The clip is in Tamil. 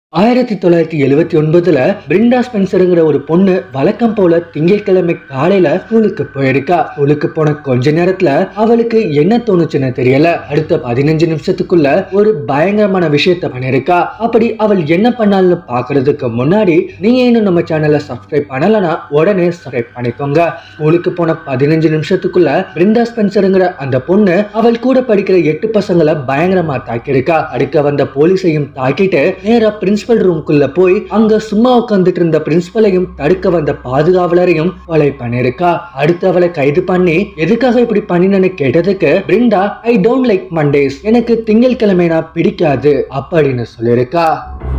ஆயிரத்தி தொள்ளாயிரத்தி எழுவத்தி ஒன்பதுல பிரிண்டா ஸ்பென்சருங்கிற ஒரு பொண்ணு வழக்கம் போல திங்கட்கிழமை காலையில ஸ்கூலுக்கு போயிருக்கா ஸ்கூலுக்கு போன கொஞ்ச நேரத்துல அவளுக்கு என்ன தோணுச்சுன்னு தெரியல அடுத்த பதினஞ்சு நிமிஷத்துக்குள்ள ஒரு பயங்கரமான விஷயத்த பண்ணிருக்கா அப்படி அவள் என்ன பண்ணாலும் பாக்குறதுக்கு முன்னாடி நீங்க இன்னும் நம்ம சேனலை சப்ஸ்கிரைப் பண்ணலனா உடனே சப்ஸ்கிரைப் பண்ணிக்கோங்க ஸ்கூலுக்கு போன பதினஞ்சு நிமிஷத்துக்குள்ள பிரிண்டா ஸ்பென்சருங்கிற அந்த பொண்ணு அவள் கூட படிக்கிற எட்டு பசங்களை பயங்கரமா தாக்கியிருக்கா அடுக்க வந்த போலீஸையும் தாக்கிட்டு நேரா பிரின்சிபல் ரூம்குள்ள போய் அங்க சும்மா உட்காந்துட்டு இருந்த பிரின்சிபலையும் தடுக்க வந்த பாதுகாவலரையும் கொலை பண்ணிருக்கா அடுத்து அவளை கைது பண்ணி எதுக்காக இப்படி பண்ணினு கேட்டதுக்கு பிரிண்டா ஐ டோன்ட் லைக் மண்டேஸ் எனக்கு திங்கட்கிழமைனா பிடிக்காது அப்படின்னு சொல்லியிருக்கா